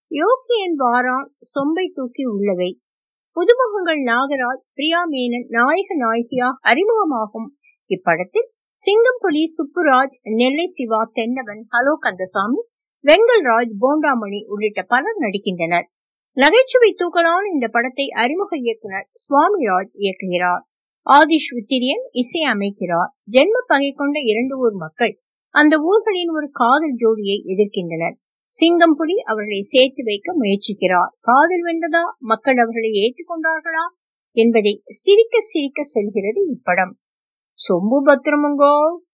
யோக்கியன் வாரான் சொம்பை தூக்கி உள்ளவை புதுமுகங்கள் நாகராஜ் பிரியா மேனன் நாயக நாயகியாக அறிமுகமாகும் இப்படத்தில் சிங்கம்புலி சுப்புராஜ் நெல்லை சிவா தென்னவன் ஹலோ கந்தசாமி வெங்கல்ராஜ் போண்டாமணி உள்ளிட்ட பலர் நடிக்கின்றனர் நகைச்சுவை தூக்கலான இந்த படத்தை அறிமுக இயக்குனர் சுவாமிராஜ் இயக்குகிறார் ஆதிஷ் வித்திரியன் இசை அமைக்கிறார் ஜென்ம பகை கொண்ட இரண்டு ஊர் மக்கள் அந்த ஊர்களின் ஒரு காதல் ஜோடியை எதிர்க்கின்றனர் சிங்கம் புலி அவர்களை சேர்த்து வைக்க முயற்சிக்கிறார் காதல் வென்றதா மக்கள் அவர்களை ஏற்றுக்கொண்டார்களா என்பதை சிரிக்க சிரிக்க சொல்கிறது இப்படம் சொம்பு பத்திரமுங்கோ